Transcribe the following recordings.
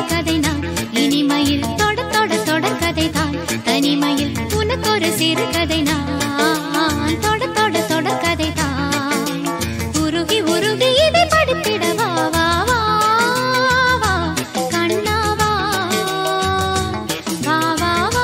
சிறுகதை நான் இனிமையில் தொட தொட தொடர்கதை தான் தனிமையில் உனக்கொரு சிறுகதை நான் தொட தொட தொடர்கதை தான் உருகி உருகி இதை படித்திட வா வா வா வா கண்ணா வா வா வா வா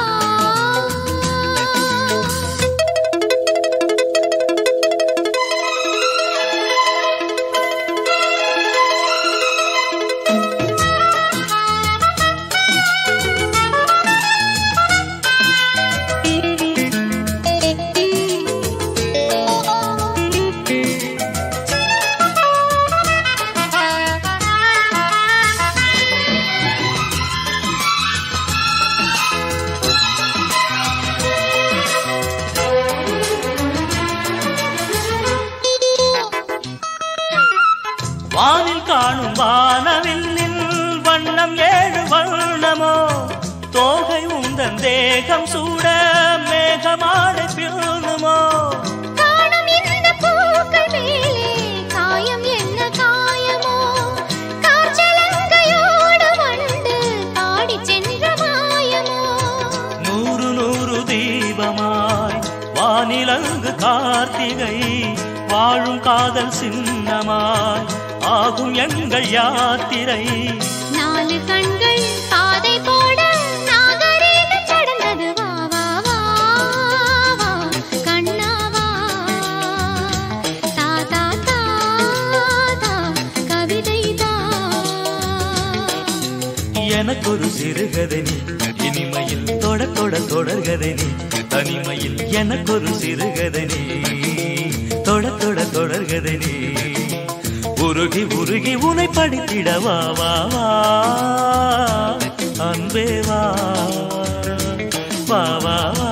வானில் காணும் வானவில்லின் வண்ணம் ஏழு வண்ணமோ தோகை உந்தன் தேகம் சூட மேகமாடை பிள்ளுமோ காணும் இந்த பூக்கள் மேலே காயம் என்ன காயமோ காற்றலங்கையோடு வண்டு பாடிச் சென்ற மாயமோ நூறு நூறு தீபமாய் வானிலங்கு கார்த்திகை வாழும் காதல் சின்னமாய் ஆகும் எங்கள் யாத்திரை நாலு கண்கள் பாதை போட நாகரீகம் கடந்தது வா வா வா வா கண்ணா வா தா தா தா தா கவிதை தா எனக்கொரு சிறுகதை நீ இனிமையில் தொட தொட தொடர்கதை நீ தனிமையில் எனக்கொரு சிறுகதை நீ தொட தொட தொடர்கதை நீ உருகி உருகி உனை படித்திட வா வா வா அன்பே வா வா வா வா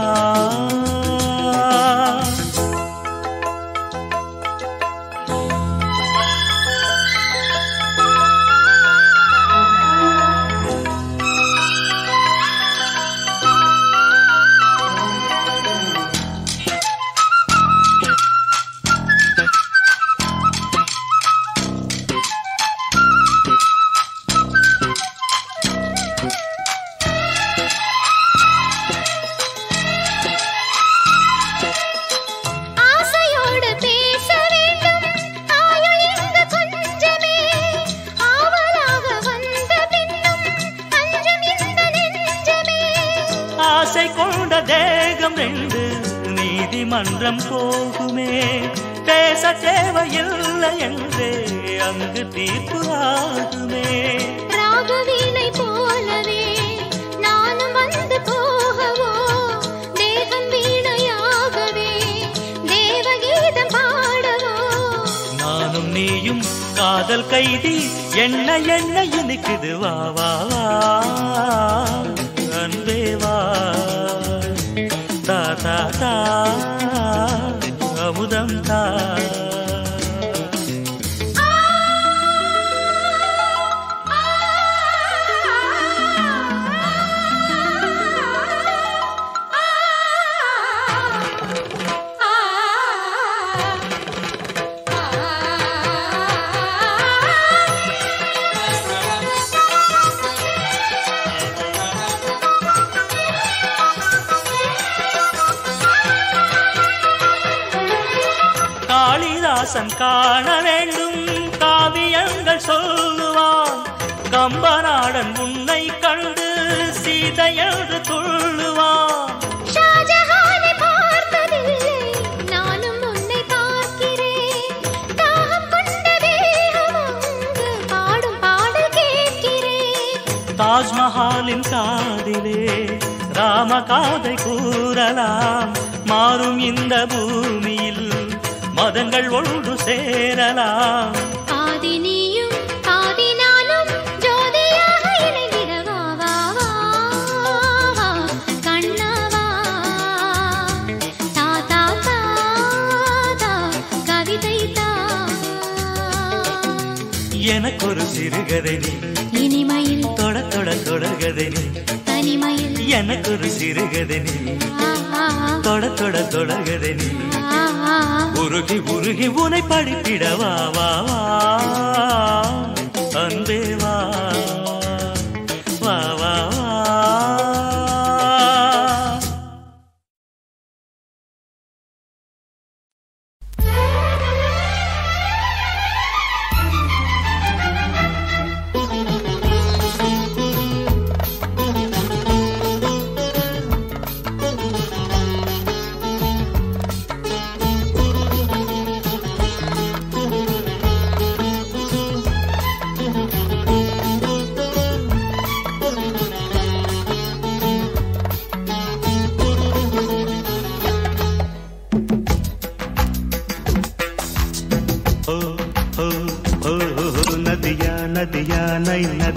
ஆசையோடு பேச வேண்டும் ஆயுள் இங்கு கொஞ்சமே ஆவலாக வந்த பின்னும் அஞ்சம் இந்த நெஞ்சமே ஆசை கொண்ட தேகம் ரெண்டு நீதிமன்றம் போகுமே பேச தேவையில்லை என்றே அங்கு தீர்ப்பு ஆகுமே ராகவீணை போலவே நானும் வந்து போகவோ தேகம் வீணையாகவே தேவகீதம் பாடவோ நானும் நீயும் காதல் கைதி என்ன என்ன இனிக்குது வா வா வா அன்பே வா தா தா தா அமுதம் தா காளிதாசன் காண வேண்டும் காவியங்கள் சொல்லுவான் கம்பநாடன் உன்னை கண்டு சீதை என்று துள்ளுவான் ஷாஜஹானை பார்த்ததில்லை நானும் உன்னை பார்க்கிறேன் தாகம் கொண்ட தேகம் அங்கு பாடும் பாடல் கேட்கிறேன் தாஜ்மஹாலின் காதிலே ராம காதை கூறலாம் மாறும் இந்த பூமியில் மதங்கள் ஒன்று சேரலாம் பாதி நீயும் பாதி நானும் ஜோதியாக இணைந்திட வா வா வா வா கண்ணா வா தா தா தா தா கவிதை தா எனக்கொரு சிறுகதை நீ இனிமையில் தொட தொட தொடர்கதை நீ தனிமையில் எனக்கொரு சிறுகதை நீ ஆ, ஆ, தொட தொட தொடர்கதை நீ ஆ, ஆ, உருகி உருகி உனை படித்திட வா வா வா அன்பே வா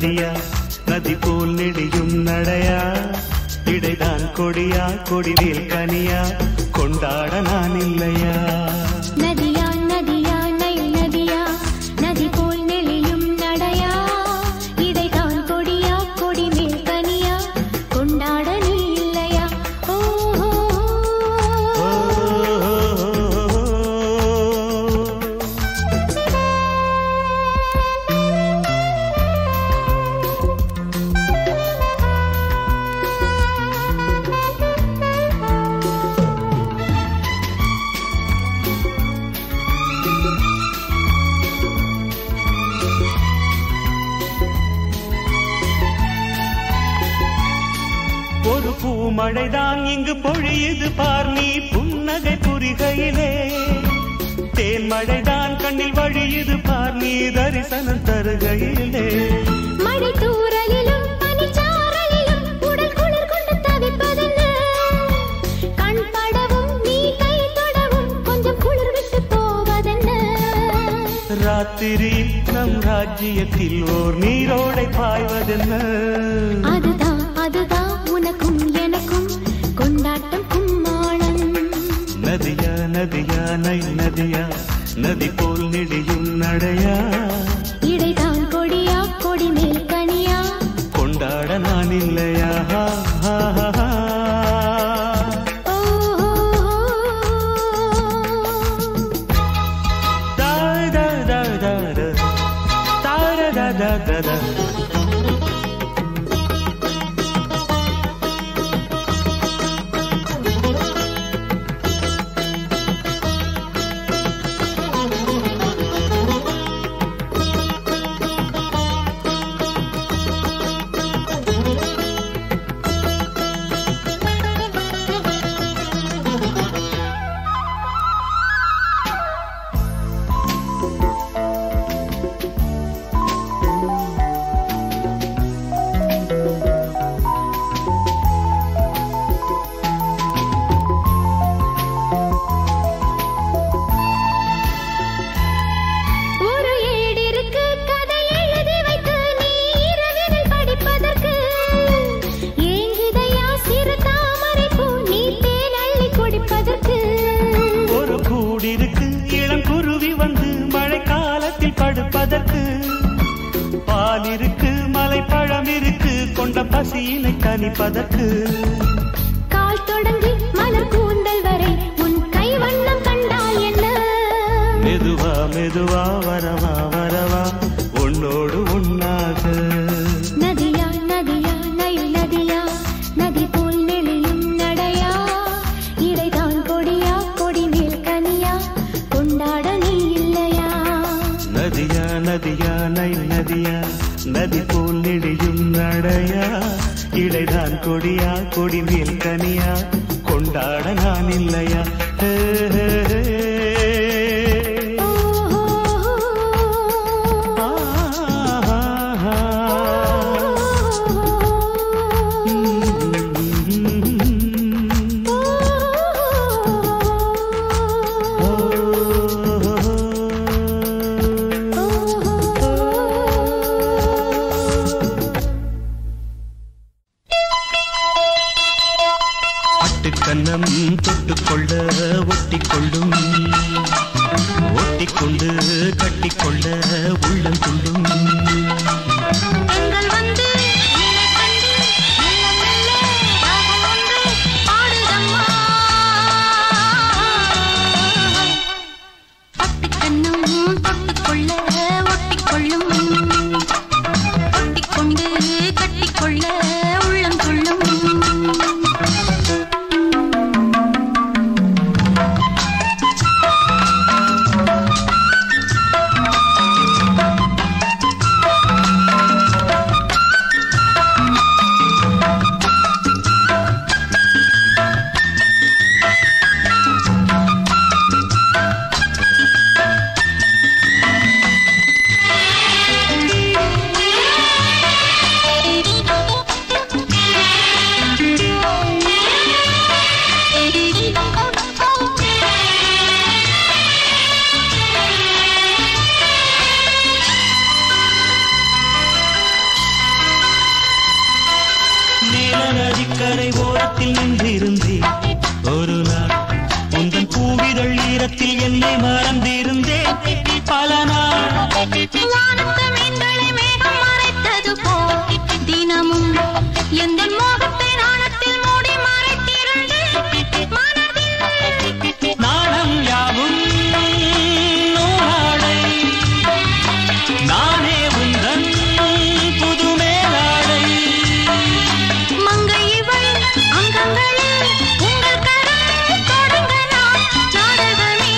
நதியா நதி போல் நெடியும் நடையா இடைதான் கொடியா கொடிவேல் கனியா கொண்டாட நான் இல்லையா நதியா நதியா நைல் நதியா நதி போல் நெளியும் நடையா இதைதான் கொடியா கொடி மேல் கனியா கொண்டாட நீ இல்லையா ஓஹோ ஒரு பூமழைதான் இங்கு பொழியுது பார் நீ புன்னகை புரிகையிலே தேன்மழைதான் கண்ணில் வழியுது பார் நீ தரிசனம் தருகையிலே மழை தூறலிலும் பனிச்சாரலிலும் உடல் குளிர் கொண்டு தவிப்பதென்ன கண் படவும் நீ கை தொடவும் கொஞ்சம் குளிர் விட்டு போவதென்ன ராத்திரி நம் ராஜ்யத்தில் ஓர் நீரோடை பாய்வதென்ன அதுதான் அதுதான் உனக்கும் எனக்கும் கொண்டாட்டம் கும்மாளம் நதியா நதியா நை நதியா நதி போல் நெடியும் நடையா இடைதான் கொடியா கொடி மேல் கனியா கொண்டாட நான் இல்லையா ஹா, ஹா, ஹா, ஹா. ஓஹோ Da da da da da. Da da da da da da. ஒரு ஏடிற்கு கதை எழுதி வைத்து நீ இரவினில் படிப்பதற்கு ஏங்குதையா சிறு தாமரை பூ நீ தேன் அள்ளி குடிப்பதற்கு ஒரு கூடிருக்கு இளம் குருவி வந்து மழைக்காலத்தில் படுப்பதற்கு பால் இருக்கு மலை பழம் இருக்கு கொண்ட பசியினை தணிப்பதற்கு கால் தொடங்கி மலர் கூந்தல் வரை உன் கை வண்ணம் கண்டால் என்ன மெதுவா மெதுவா வரவா வரவா உன்னோடு உன்னாக நதியா நதியா நைல் நதியா நதி போல் நெளியும் நடையா இடைதான் கொடியா கொடி மேல் கனியா கொண்டாட நீ இல்லையா நதியா நதியா நை நதியா நதி போல் நெடியும் நடையா இடைதான் கொடியா கொடி மேல் கனியா கொண்டாட நான் இல்லையா ஹே, ஹே, ஹே. ஓஹோ ஆ, ஆ, ஆ. அட்டுக்கண்ணம் தொட்டுக்கொள்ள ஒட்டிக்கொள்ளும் ஒட்டிக்கொண்டு கட்டிக்கொள்ள உள்ளம் துள்ளும் பெண்கள் வந்து என்னை கண்டு மெல்ல மெல்ல ராகம் ஒன்று பாடுதம்மா பட்டுக் கண்ணும் தொட்டுக்கொள்ள ஒட்டிக்கொள்ளும் ஒட்டிக்கொண்டு கட்டிக்கொள்ள உள்ளம் துள்ளும் கரை ஓரத்தில் நின்றிருந்தேன் ஒரு நாள் உந்தன் பூவிதழ் ஈரத்தில் என்னை மறந்திருந்தேன் பல நாள் வானத்து மீன்களை மேகம் மறைத்தது போல் தினமும் எந்தன் மோகத்தை நாணத்தில் மூடி மறைத்திருந்து மனதில் நாணம் யாவும் நூலாடை நானே உந்தன் புது மேலாடை மங்கை இவள் அங்கங்களில் உங்கள் கரம் தொடங்க நான் நாடகமே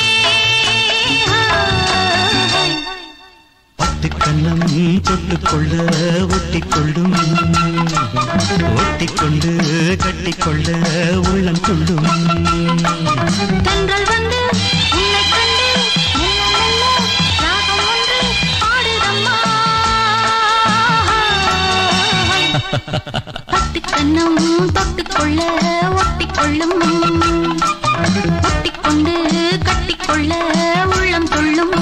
பட்டு கண்ணம் தொட்டுக்கொள்ள ஒட்டிக்கொள்ளும் ஒட்டிக்கொண்டு கட்டிக்கொள்ள உள்ளம் துள்ளும் தென்றல் வந்து உன்னை கண்டு மெல்ல மெல்ல ராகம் ஒன்று பாடுதம்மா பட்டு கண்ணம் தொட்டுக்கொள்ள ஒட்டிக்கொள்ளும் ஒட்டிக்கொண்டு கட்டிக்கொள்ள உள்ளம் துள்ளும்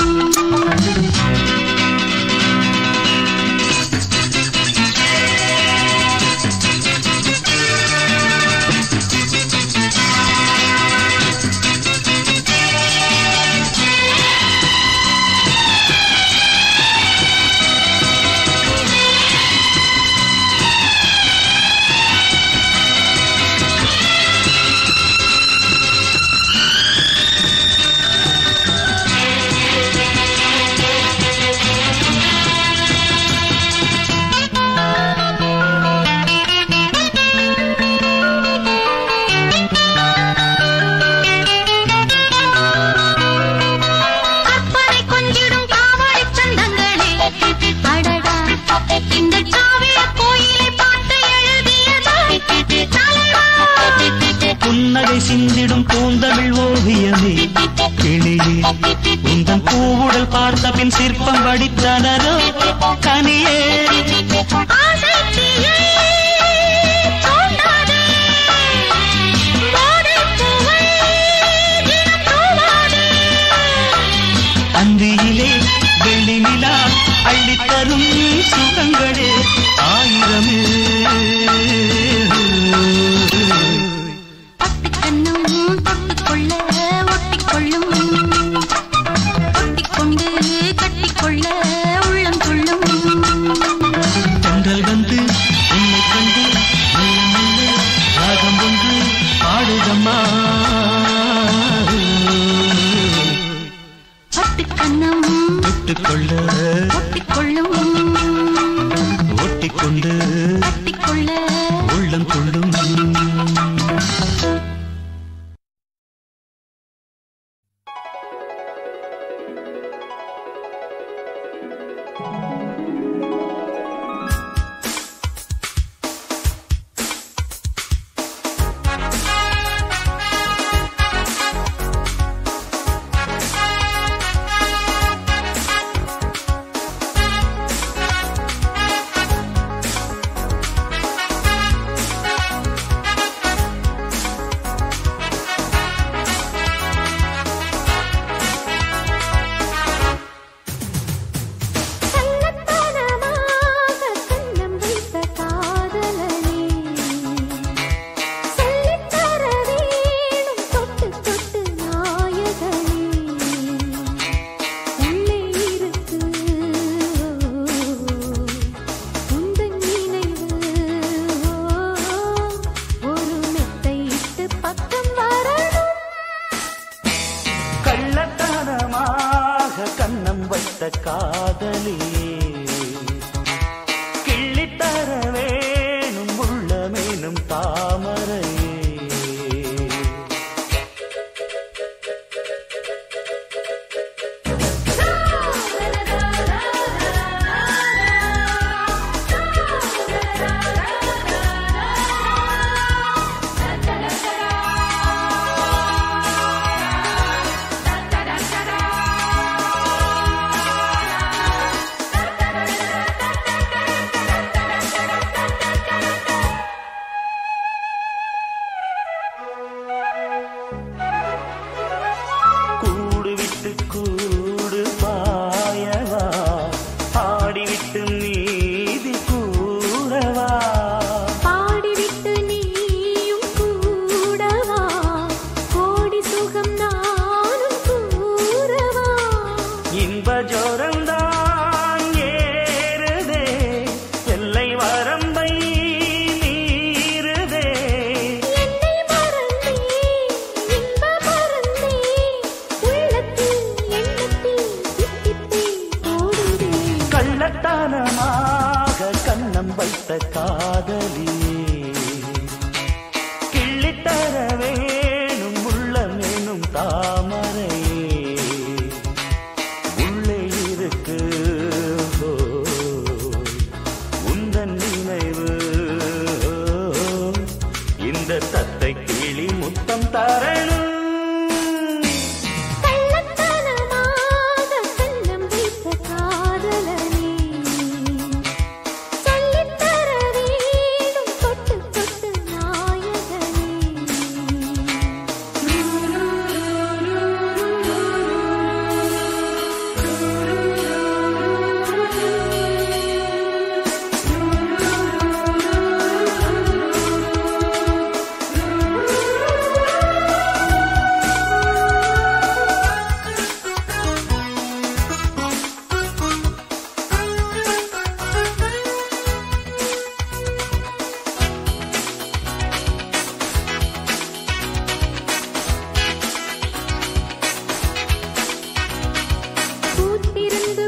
கற்பனை கொஞ்சிடும் காவடி சந்தங்களே அடடா இந்த காவிய கோயிலை பார்த்து எழுதியதா தலைவா புன்னகை சிந்திடும் பூந்தமிழ் ஓவியமே கிளியே உந்தன் பூவுடல் பார்த்த பின் சிற்பம் வடித்தனரோ கனியே ஆசைத்தீயை தூண்டாதே. போதைப்பூவை தினம் தூவாதே. அந்தியிலே வெள்ளி நிலா அள்ளித்தரும் சுகங்களே ஆயிரமே பட்டு கண்ணும் தொட்டுக்கொள்ள ஒட்டிக்கொள்ளும் ஒட்டிக்கொண்டு கட்டிக்கொள்ள உள்ளம் துள்ளும் தென்றல் வந்து உன்னை கண்டு மெல்ல மெல்ல ராகம் ஒன்று பாடுதம்மா பட்டு கண்ணம் தொட்டுக்கொள்ள ஒட்டிக்கொள்ளும் ஒட்டிக்கொண்டு கட்டிக்கொள்ள உள்ளம் கொள்ளும் வைத்த காதலியே கிள்ளித்தர வேணும் உள்ளமேனும் தாமரையே உள்ளே இருக்கு ஓ, உந்தன் நினைவு ஓ, இந்த தத்தை கிளி முத்தம் தரணும் கள்ளத்தனமாக கண்ணம் வைத்த காதலனே சொல்லித் தர வேண்டும் தொட்டு தொட்டு பூத்திருந்து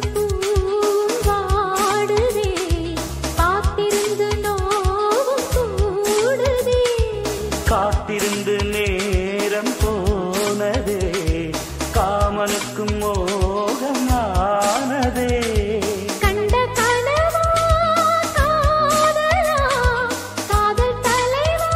பூவாடுதே காத்திருந்து நோவும் கூடுதே காத்திருந்து நேரம் போனதே காமனுக்கும் மோகமானதே கண்ட கனவா காதலா காதல் தலைவா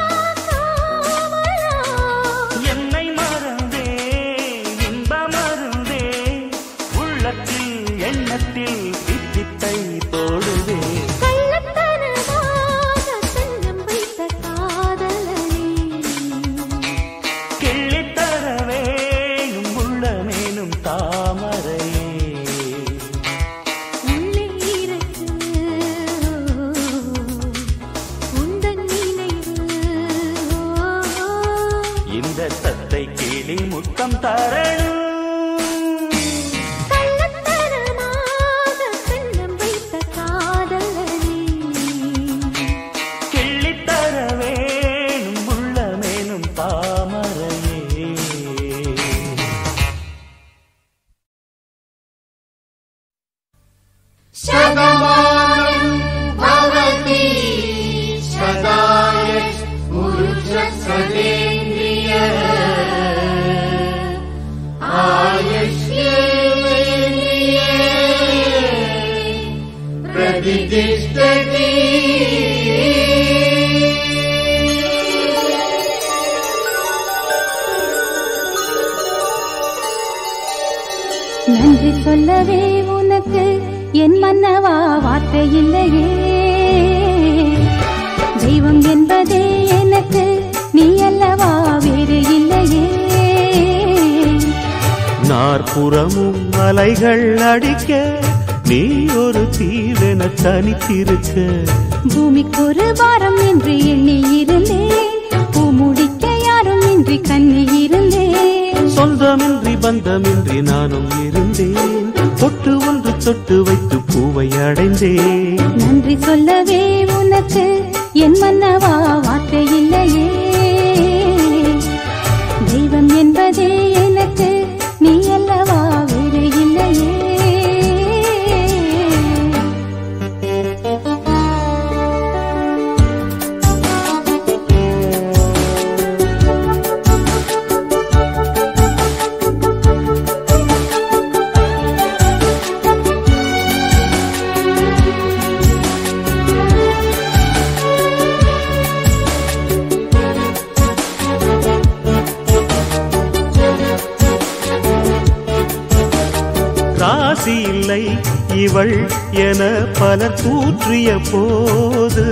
காவலா என்னை மறந்தே இன்ப மருந்தே உள்ளத்தில் எண்ணத்தில் தித்தித்தை போடுதே கள்ளத்தனமாக கண்ணம் வைத்த காதலனே கிள்ளித்தர வேணும் உள்ளமேனும் தாமரையே உள்ளே இருக்கு உந்தன் நினைவு இந்த தத்தை கிளி முத்தம் தரணும் கள்ளத்தனமாக கண்ணம் வைத்த காதலனே கிள்ளித்தர வேணும் உள்ளமேனும் தாமரையே शतमानं भवति सदाय पुरुषसदेन्द्रिय आयुष्येन्द्रिये प्रतिष्ठति நன்றி சொல்லவே உனக்கு என் மன்னவா வார்த்தை இல்லையே தெய்வம் என்பதே எனக்கு நீ அல்லவா வேறு இல்லையே நாற்புறமும் அலைகள் அடிக்க நீ ஒரு தீவென தனித்திருக்க பூமிக்கு ஒரு வாரம் என்று எண்ணி இருந்தேன் பூ முடிக்க யாரும் இன்றி கண்ணி இருந்தேன் சொந்தமின்றி பந்தமின்றி நானும் இருந்தேன் தொட்டு ஒன்று தொட்டு வைத்து பூவை அடைந்தேன் நன்றி சொல்லவே உனக்கு என் மன்னவா வார்த்தை இல்லையே தெய்வம் என்பதே எனக்கு நீ அல்லவா வேறு இல்லையே ராசி இல்லை இவள் என பலர் தூற்றிய போது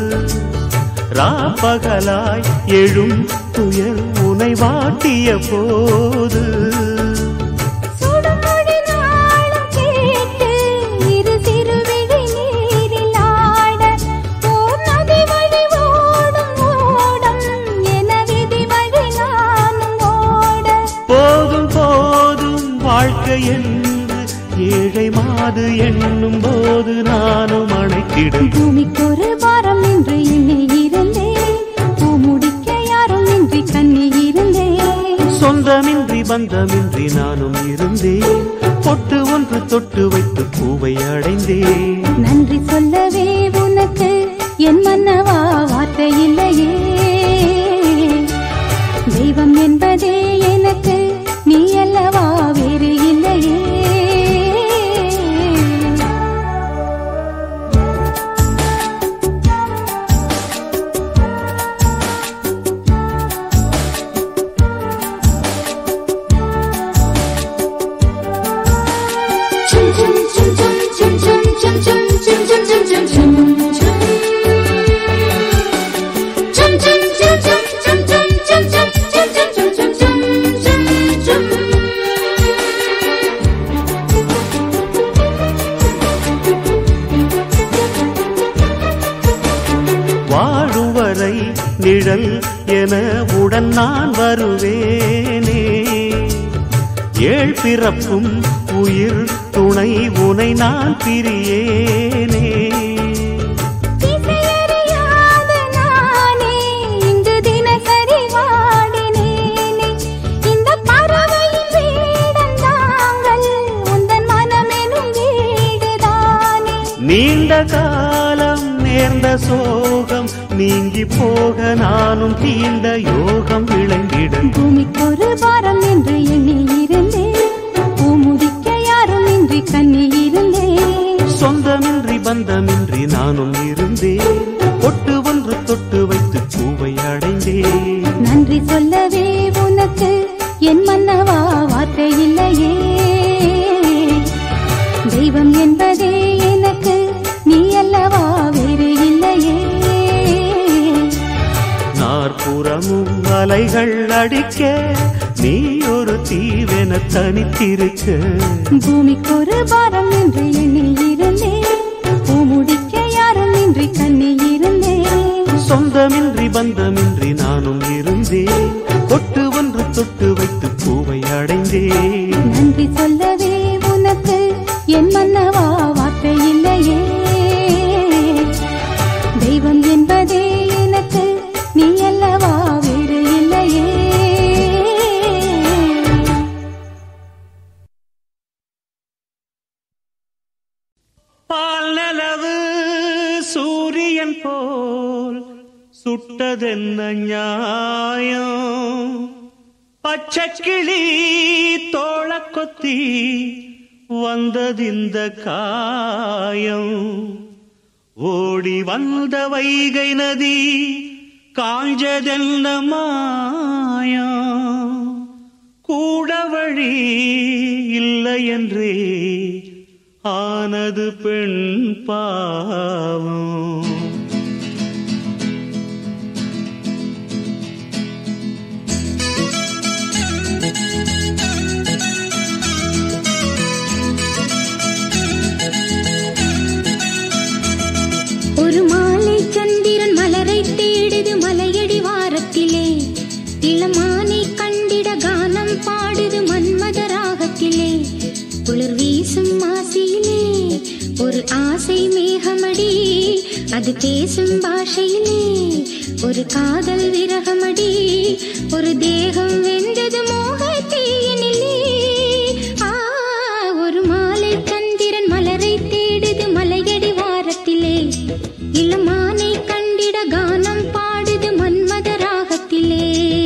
ராப்பகலாய் எழும் துயர் உனை வாட்டிய போது சுடுமொழி நாளும் கேட்டு இரு சிறுவிழி நீரில் ஆட ஓர் நதி வழி ஓடும் ஓடம் என விதி வழி நானும் ஓட போதும் போதும் வாழ்க்கை என்று ஏழை மாது எண்ணும் போது நானும் அணைத்திடும் பூமிக்கு ஒரு வாரம் என்று எண்ணி இருந்தேன் பூ முடிக்க யாரும் இன்றி கண்ணி இருந்தேன் சொந்தமின்றி பந்தமின்றி நானும் இருந்தேன் பொட்டு ஒன்று தொட்டு வைத்து பூவை அடைந்தேன் நன்றி சொல்லவே உனக்கு நிழல் என உடன் நான் வருவேனே ஏழ் பிறப்பும் உயிர் துணை உனை நான் பிரியேனே திசையறியாத நானே இங்கு தினசரி வாடினேனே இந்த பறவையின் வீடன் தாங்கள் உந்தன் மனமெனும் வீடுதானே நீண்ட காலம் நேர்ந்த சோகம் நீங்கி போக நானும் தீண்ட யோகம் விளங்கிடும் பூமிக்கொரு பாரம் என்று எண்ணி இருந்தேன் பூமுடிக்க யாரும் இன்றி கண்ணி இருந்தேன் சொந்தமின்றி பந்தமின்றி நானும் இருந்தேன் பொட்டு ஒன்று தொட்டு வைத்து பூவை அடைந்தேன் நன்றி சொல்லவே உனக்கு என் மன்னவா வார்த்தை இல்லையே தெய்வம் என்பதே எனக்கு நீ அல்லவா வேறு இல்லையே நாற்புறமும் அலைகள் அடிக்க நீ ஒரு தீவென தனித்திருக்க பூமிக்கொரு பாரம் என்று எண்ணி இருந்தேன் பூமுடிக்க யாரும் இன்றி கண்ணி இருந்தேன் சொந்தமின்றி பந்தமின்றி நானும் இருந்தேன் பொட்டு ஒன்று தொட்டு வைத்து பூவை அடைந்தேன் நன்றி சொல்லவே உனக்கு என் மன்னவா வார்த்தை இல்லையே தெய்வம் என்பதே எனக்கு நீ அல்லவா வேறு இல்லையே பால் நிலவு சூரியன் போல் சுட்டதென்ன நியாயம் பச்சைக்கிளி தோள கொத்தி வந்ததிந்த காயம் ஓடி வந்த வைகை நதி காஞ்சதென்ன மாயம் கூட வழி இல்லை என்றே ஆனது பெண் பாவம் ஒரு மாலை சந்திரன் மலரை தேடுது மலையடி வாரத்திலே இளமானை கண்டிட கானம் பாடுது மன்மத ராகத்திலே குளிர் வீசும் மாசியிலே ஒரு ஆசை மேகமடி அது பேசும் பாஷையிலே ஒரு காதல் விரகமடி ஒரு தேகம் வெந்தது மோக தீயினிலே ஆ ஒரு மாலை சந்திரன் மலரை தேடுது மலையடி வாரத்திலே இளமானை கண்டிட கானம் பாடுது மன்மத ராகத்திலே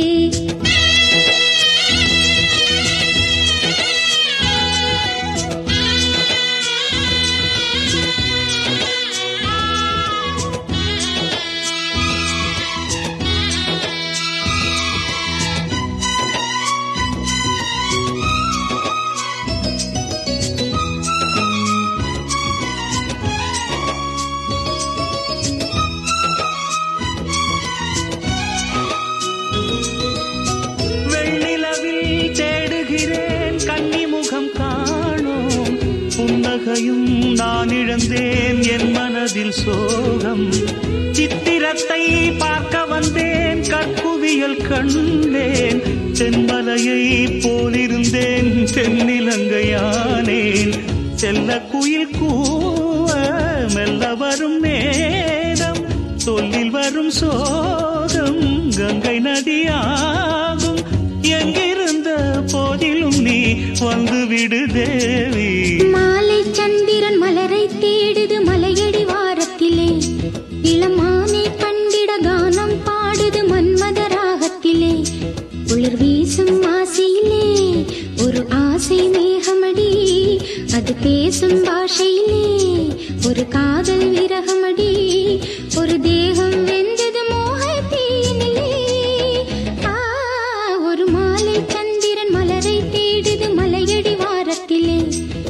வெண்ணிலவில் தேடுகிறேன் கன்னி முகம் காணோம் புன்னகையும் நான் இழந்தேன் என் மனதில் சோகம் சித்திரத்தை பார்க்க வந்தேன் கற்குவியல் கண்டேன் தென்மலையை போலிருந்தேன் தென்னிலங்கையானேன் செல்ல குயில் கூவ மெல்ல வரும் நேரம் சொல்லில் வரும் சோகம் கங்கை நதியாகும் எங்கிருந்த போதிலும் நீ வந்து விடு தேவி மாலை சந்திரன் மலரை தேடுது மலையடி வாரத்திலே இளமானை கண்டிட கானம் பாடுது மன்மத ராகத்திலே குளிர் வீசும் ஆசையிலே ஒரு ஆசை மேகமடி அது பேசும் பாஷையிலே ஒரு காதல் விரகமடி ஒரு தேகம் வெந்தது மோக தீயினிலே ஆ, ஒரு மாலை சந்திரன் மலரை தேடுது மலையடி வாரத்திலே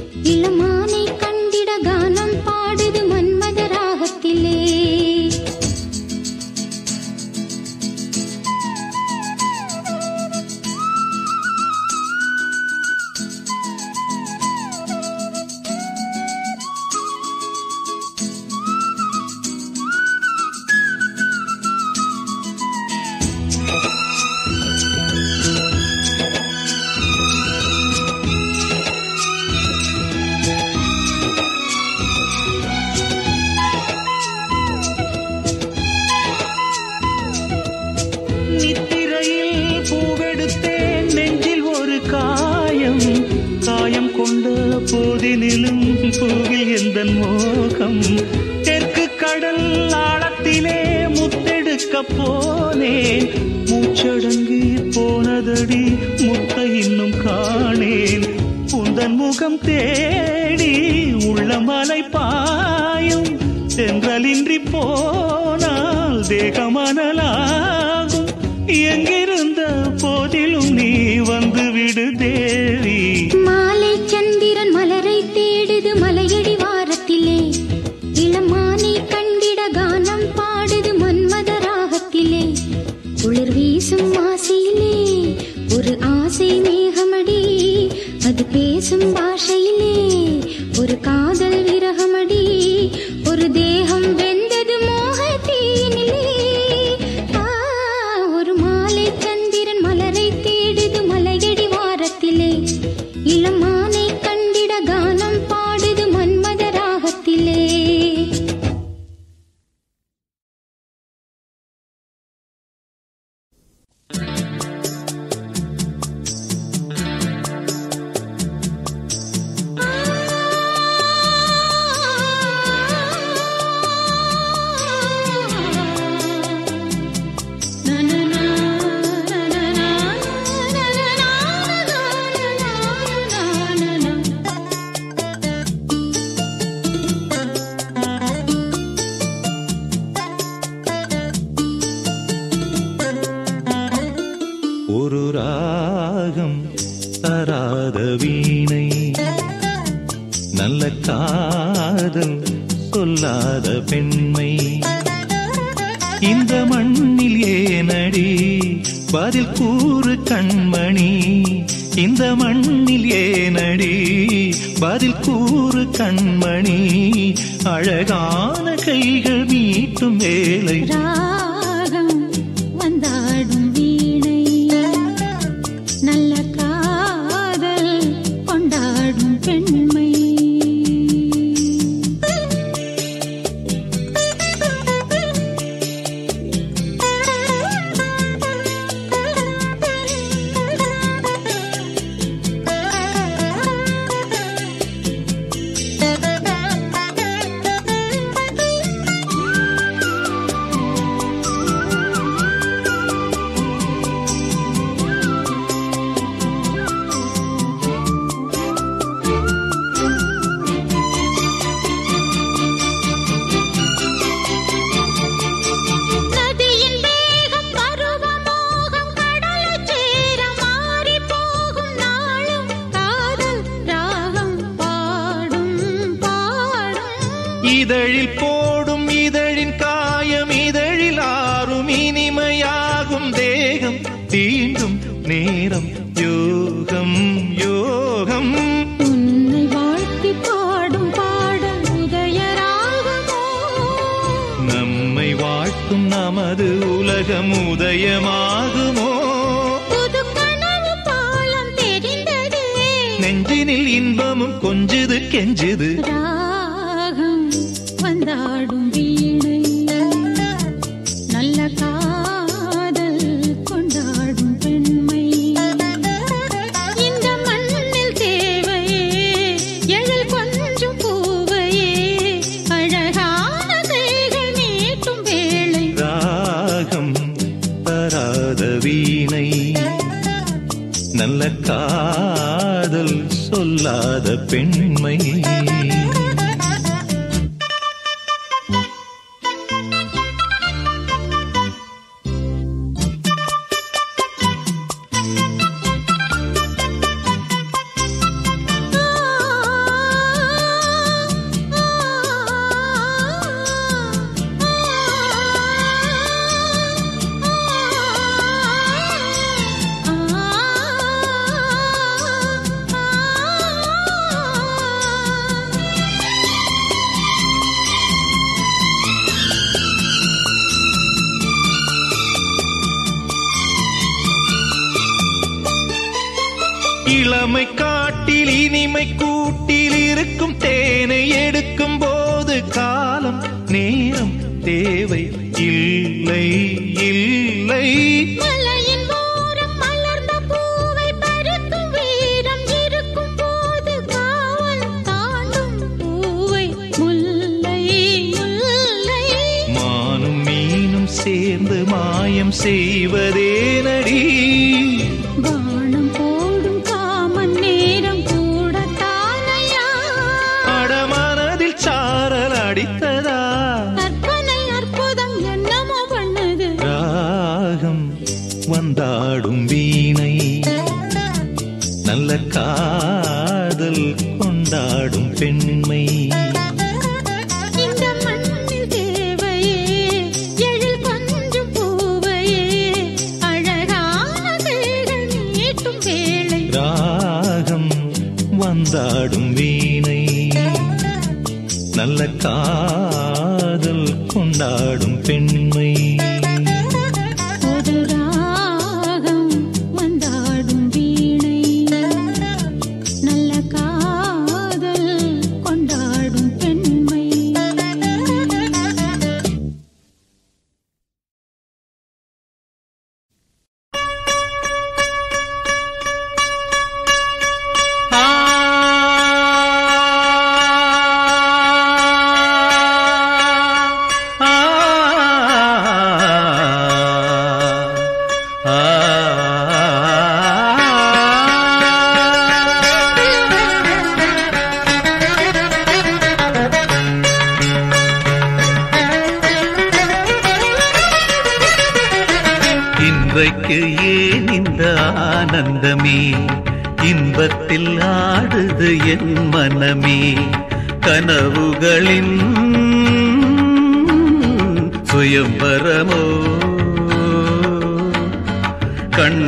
உந்தன் மோகம் தெற்கு கடல் ஆழத்திலே முத்தெடுக்க போனேன் மூச்சடங்கி போனதடி முத்தை இன்னும் காணேன் உந்தன் முகம் தேடி உள்ள மலை பாயும் சென்றலின்றி போனால் தேகமனலாகும் எங்கிருந்த போதிலும் நீ வந்து விடு தேவி மாலை சந்திரன் மலரை தேடுது மலையடி வாரத்திலே இளமானை கண்டிட கானம் பாடுது மன்மத ராகத்திலே குளிர் வீசும் ஆசையிலே ஒரு ஆசை மேகமடி அது பேசும் பாஷையிலே ஒரு காதல் விரகமடி ஒரு தேகம் வெந்தது மோகத்தீனிலே ஆ, ஒரு மாலை சந்திரன் மலரை தேடுது மலையடி வாரத்திலே இளமானை கண்டிட கானம் பாடுது மன்மத ராகத்திலே ஒரு ராகம் தராத வீணை நல்ல காதல் சொல்லாத பெண்மை இந்த மண்ணில் ஏனடி பதில் கூறு கண்மணி இந்த மண்ணில் ஏனடி பதில் கூறு கண்மணி அழகான கைகள் மீட்டும் வேலை ராகம் வந்தாடும் வீணை நல்ல காதல் கொண்டாடும் பெண்மை நதியின் வேகம் பருவமோகம் கடலைச் சேர மாறிப் போகும் நாளும் காதல் ராகம் பாடும் பாடும் இதழில் போடும் இதழின் காயம் இதழில் ஆறும் இனிமையாகும் தேகம் தீண்டும் நேரம் யோகம் யோகம் உன்னை வாழ்த்தி பாடும் பாடல் உதயராகமோ நம்மை வாழ்த்தும் நமது உலகம் உதயமாகுமோ புது கனவு பாலம் தெரிந்ததே நெஞ்சினில் இன்பமும் கொஞ்சுது கெஞ்சுது ராகம் வந்தாடும் வீணை நல்ல காதல் கொண்டாடும் பெண்மை இந்த மண்ணில் தேவையே எழில் கொஞ்சம் பூவையே அழகான கைகள் நீட்டும் வேளை ராகம் தராத வீணை நல்ல காதல் சொல்லாத பெண்மை இளமை காட்டில் இனிமை கூட்டில் இருக்கும் தேனை எடுக்கும் போது காலம் நேரம் தேவை இல்லை இல்லை மலையின் ஓரம் மலர்ந்த பூவை பறிக்கும் வீரம் இருக்கும் போது காவல் தாண்டும் பூவை சேர்ந்து மாயம் செய்வதே நடி வானம் போடும் காமன் நேரம் கூட தானையா அடமனதில் சாரல் அடித்ததா கற்பனை அற்புதம் என்னமோ பண்ணுது ராகம் வந்தாடும் வீணை நல்ல காதல் கொண்டாடும் பெண்மை இந்த மண்ணில் தேவையே எழில் கொஞ்சம் பூவையே அழகான கைகள் நீட்டும் வேளை ராகம் வந்தாடும் வீணை நல்ல காதல் கொண்டாடும் பெண்மை ஒரு ராகம் வந்தாடும் வீணை நல்ல காதல் கொண்டாடும் பெண்மை இன்றைக்கு ஏன் இந்த ஆனந்தமே இன்பத்தில் ஆடுது என் மனமே கனவுகளின் சுயம்பரமோ கண்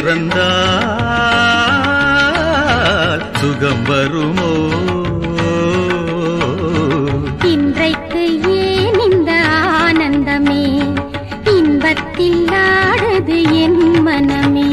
திறந்தால் சுகம் வருமோ இன்றைக்கு ஏன் இந்த ஆனந்தமே இன்பத்தில் ஆடுது என் மனமே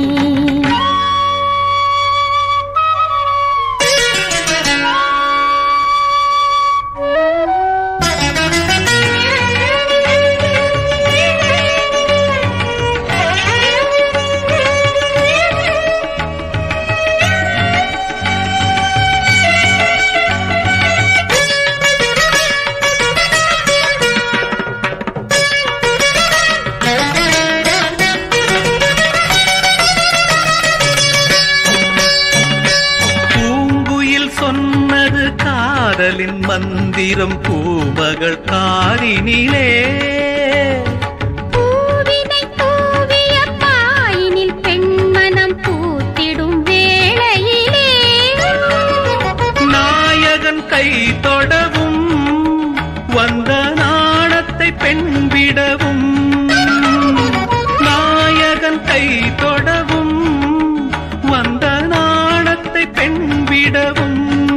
பூங்குயில் சொன்னது காதலின் மந்திரம் பூமகள் காரினிலே பூவினை தூவிய பாயினில் பெண்மனம் பூத்திடும் வேளையிலே நாயகன் கை தொடவும் வந்த நாணத்தை பெண்விடவும் நாயகன் கை தொடவும் வந்த நாணத்தை பெண்விடவும்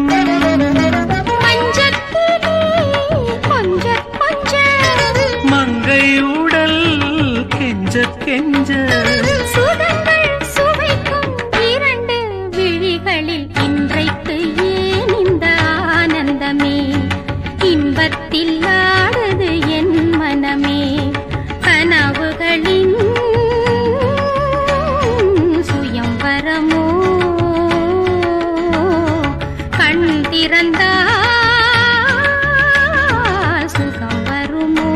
மஞ்சத்திலே கொஞ்ச கொஞ்ச மங்கை உடல் கெஞ்ச கெஞ்ச சுகங்கள் சுவைக்கும் இரண்டு விழிகளில் இன்றைக்கு ஏன் இந்த ஆனந்தமே இன்பத்தில் ஆடுது என் மனமே கனவுகளின் சுயம்பரமோ கண் திறந்தால் சுகம் வருமோ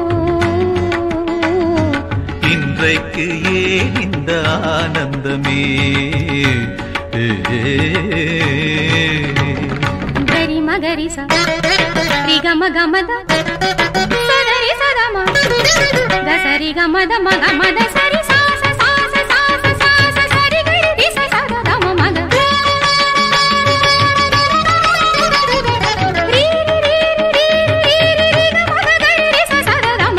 இன்றைக்கு ஏன் இந்த ஆனந்தமே ಗರಿ ಮಗರಿ ಸ ರಿ ಗಮ ಗಮದ ಸದರಿ ಸದಮ ಗಸರಿ ಗಮದ ಮಗ ಮದ ಸರಿ ಸಾ ಸ ಸಾ ಸ ಸಾ ಸ ಸಾ ಸ ಸರಿ ಗರಿ ರಿ ಸ ಸ ದ ಗಮ ಮಗ ರೀ ರಿ ರಿ ರಿ ರಿ ರಿ ರಿ ರಿ ಗ ಮಗ ಗರಿ ರಿ ಸ ಸ ದ ಗಮ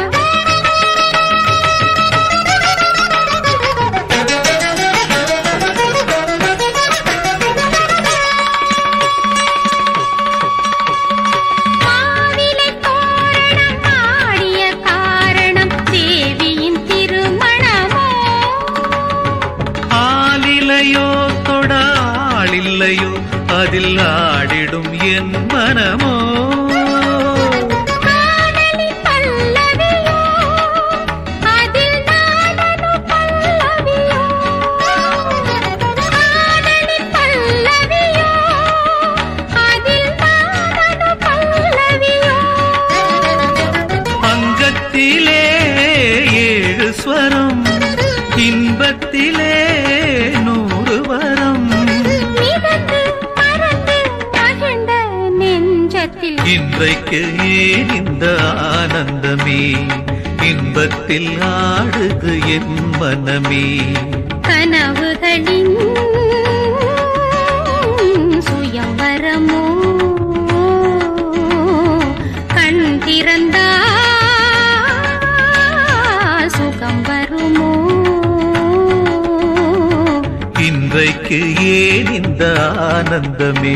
மாவிலை தோரணம் ஆடிய காரணம் தேவியின் திருமணம் இன்றைக்கு ஏன் இந்த ஆனந்தமே இன்பத்தில் ஆடுது என் மனமே கனவுகளின் சுயம்பரமோ கண் திறந்தா சுகம் வருமோ இன்றைக்கு ஏன் இந்த ஆனந்தமே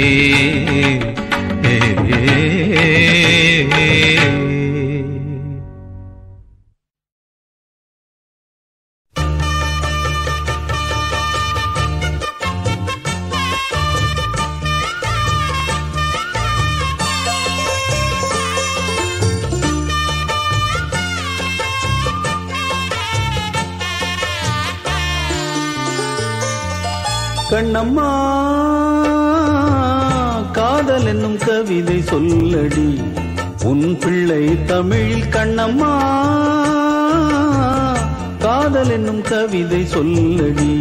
கண்ணம்மா காதல் என்னும் கவிதை சொல்லடி உன் பிள்ளை தமிழில் கண்ணம்மா காதல் என்னும் கவிதை சொல்லடி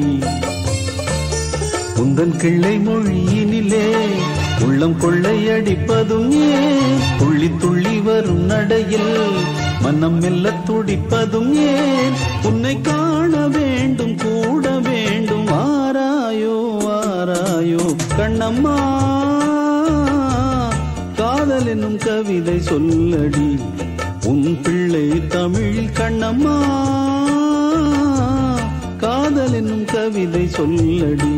உந்தன் கிள்ளை மொழியினிலே உள்ளம் கொள்ளையடிப்பதும் ஏன் துள்ளி துள்ளி வரும் நடையில் மனம் மெல்ல துடிப்பதும் ஏன் உன்னை காண வேண்டும் கூட வேண்டும் ஆராயோ ஆராயோ கண்ணம்மா காதல் என்னும் கவிதை சொல்லடி உன் பிள்ளை தமிழில் கண்ணம்மா காதல் என்னும் கவிதை சொல்லடி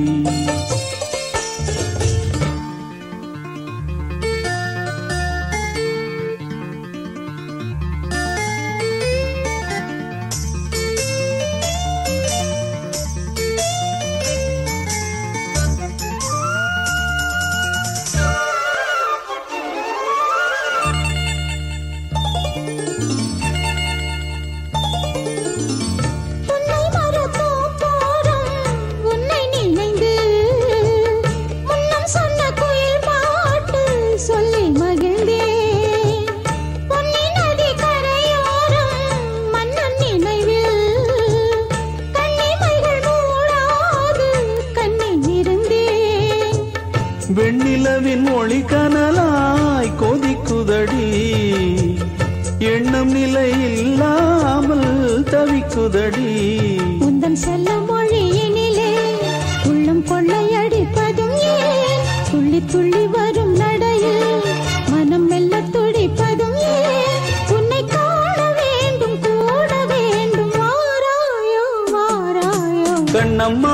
உன்னை மறப்போம் போதும் உன்னை நினைந்து முன்னம் சொன்ன குயில் பாட்டு சொல்லி மகிழ்ந்தேன் பொன்னி நதி கரையோரம் மன்னன் நினைவில் கண்ணிமைகள் மூடாது கண்ணி இருந்தேன் வெண்ணிலவின் ஒளி கனலாய் கொதிக்குதடி எண்ணம் நிலை இல்லாமல் தவிக்குதடி உந்தன் செல்ல மொழியினிலே உள்ளம் கொள்ளையடிப்பதும் ஏன் துள்ளி துள்ளி வரும் நடையில் மனம் மெல்ல துடிப்பதும் ஏன் உன்னை காண வேண்டும் கூட வேண்டும் வாராயோ வாராயோ கண்ணம்மா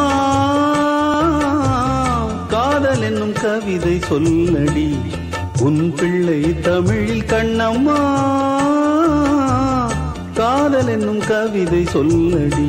காதல் என்னும் கவிதை சொல்லடி உன் பிள்ளை தமிழில் கண்ணம்மா காதல் என்னும் கவிதை சொல்லடி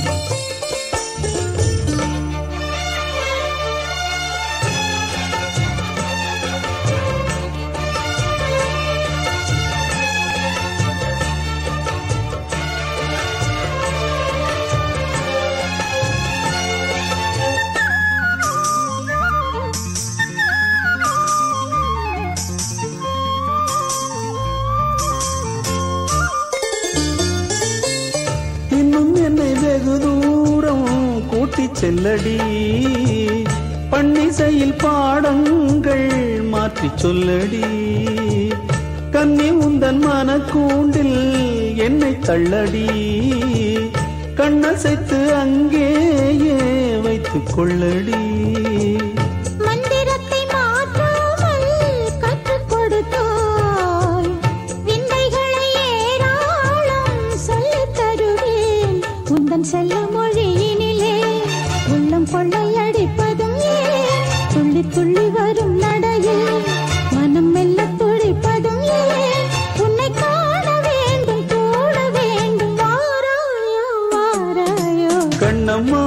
இன்னும் என்னை வெகு தூரம் கூட்டிச் செல்லடி பன்னிசையில் பாடங்கள் மாற்றிச் சொல்லடி கன்னி உந்தன் மனக்கூண்டில் என்னை தள்ளடி கண்ணசைத்து அங்கேயே வைத்துக் கொள்ளடி மந்திரத்தை மாற்றாமல் கற்றுக் கொடுத்தாய் விந்தைகளை ஏராளம் சொல்லித் தருவேன் உந்தன் செல்ல மொழியினிலே உள்ளம் கொள்ளையடிப்பதும் ஏன் துள்ளி துள்ளி வரும் நடையில் மனம் மெல்ல துடிப்பதும் ஏன் உன்னை காண வேண்டும் கூட வேண்டும் வாராயோ வாராயோ கண்ணம்மா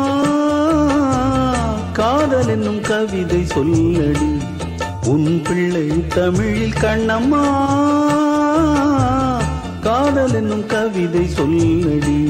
காதல் என்னும் கவிதை சொல்லடி உன் பிள்ளை தமிழில் கண்ணம்மா காதல் என்னும் கவிதை சொல்லடி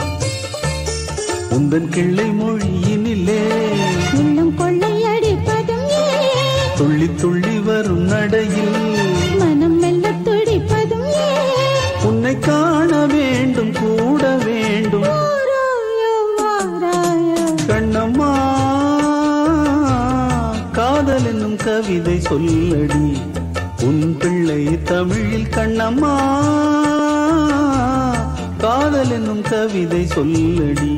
உந்தன் கிள்ளை மொழியினிலே உள்ளம் கொள்ளையடிப்பதும் ஏன் துள்ளி துள்ளி வரும் நடையில் மனம் மெல்ல துடிப்பதும் ஏன் உன்னை காண வேண்டும் கூட வேண்டும் வாராயோ வாராயோ கண்ணம்மா காதல் என்னும் கவிதை சொல்லடி உன் பிள்ளை தமிழில் கண்ணம்மா காதல் என்னும் கவிதை சொல்லடி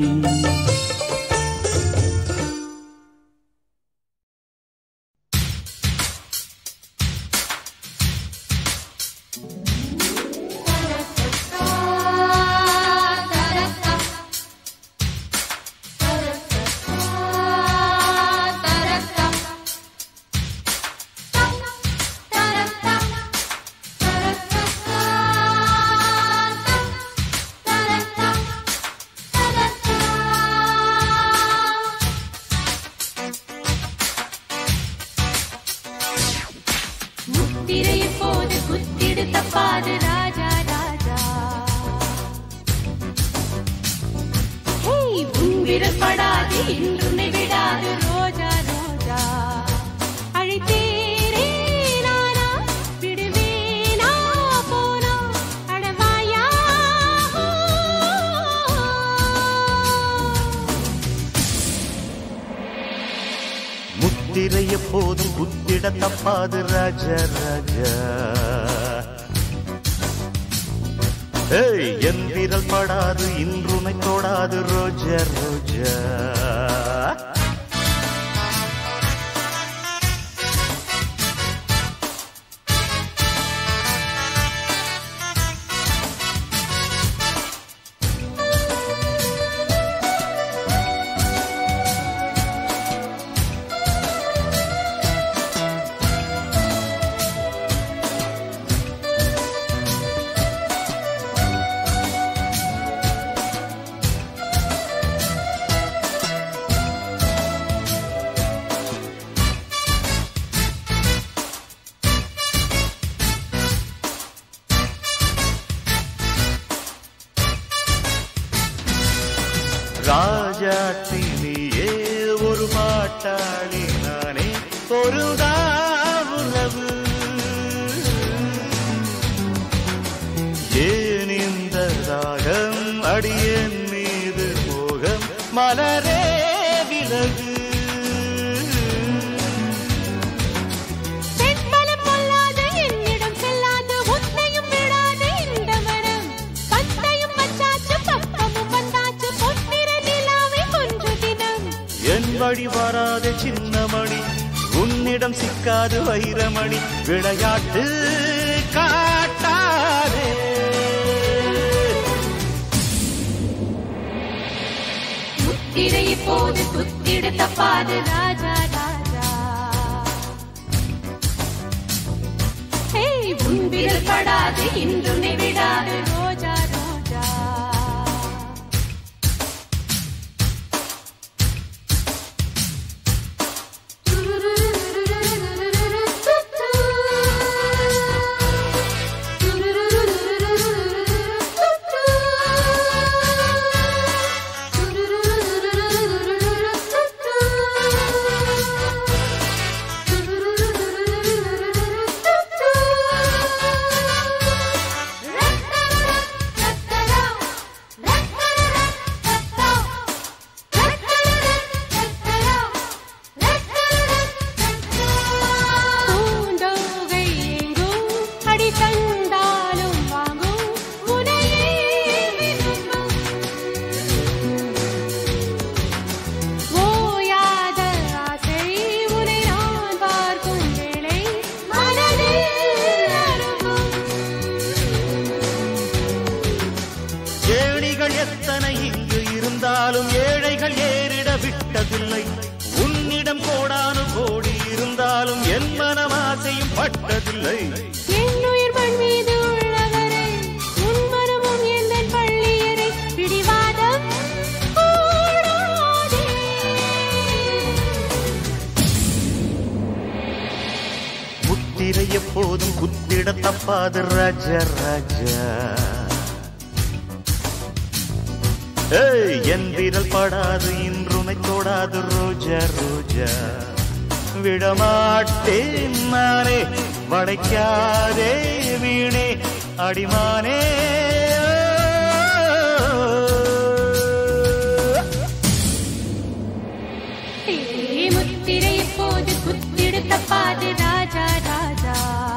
முத்திரையை போது குத்திடு தப்பாது ராஜா ராஜா ஹேய், உன் விரல் படாது இன்றுனை விடாது ரோஜா ரோஜா அழைத்தேரே நானா விடுவேனா போனா அடவாயா முத்திரை எப்போதும் குத்திட தப்பாது ராஜா ராஜா ஏய் என் விரல் படாது இன்றுமை தொடாது ரோஜா ரோஜா ராஜாத்தி நீயே ஒரு பாட்டாளி நானே ஒரு உறவு ஏன் இந்த ராகம் அடியேன் மீது மோகம் மலரே விலகு பெண்பலம் பொல்லாது என்னிடம் செல்லாது உன்னையும் விடாது இந்த மரம் பத்தையும் வச்சாச்சு பக்கமும் வந்தாச்சு பொன்னிற நிலாவை கொன்று தினம் என் வழி வராத சின்னமணி உன்னிடம் சிக்காது வைரமணி விளையாட்டு காட்டாதே முத்திரையை போது குத்திடு தப்பாது ராஜா ராஜா ஹேய், உன் விரல் படாது இன்றுனை விடாது ரோஜா ரோஜா பூந்தோகை எங்கும் அடி தந்தாலும் வாங்கும் உனையே விரும்பும் ஓயாத ஆசை உனை நான் பார்க்கும் வேளை மனதில் அரும்பும் ஏணிகள் எத்தனை இங்கு இருந்தாலும் ஏழைகள் ஏறிட விட்டதில்லை உன்னிடம் கோடானு கோடி இருந்தாலும் என் மனமாசையும் பட்டதில்லை என்னுயிர் மண் மீது உள்ளவரை உன் மனமும் எந்தன் பள்ளியரை பிடிவாதம் கூடாதே. முத்திரை எப்போதும் குத்திட தப்பாது ராஜா ராஜா ஏய் என் விரல் படாது இன்றுமை தொடாது ரோஜா ரோஜா விடமாட்டேன் நானே வளைக்காதே வீணே அடிமானே ஏ முத்திரை எப்போது குத்திடு தப்பாது ராஜா ராஜா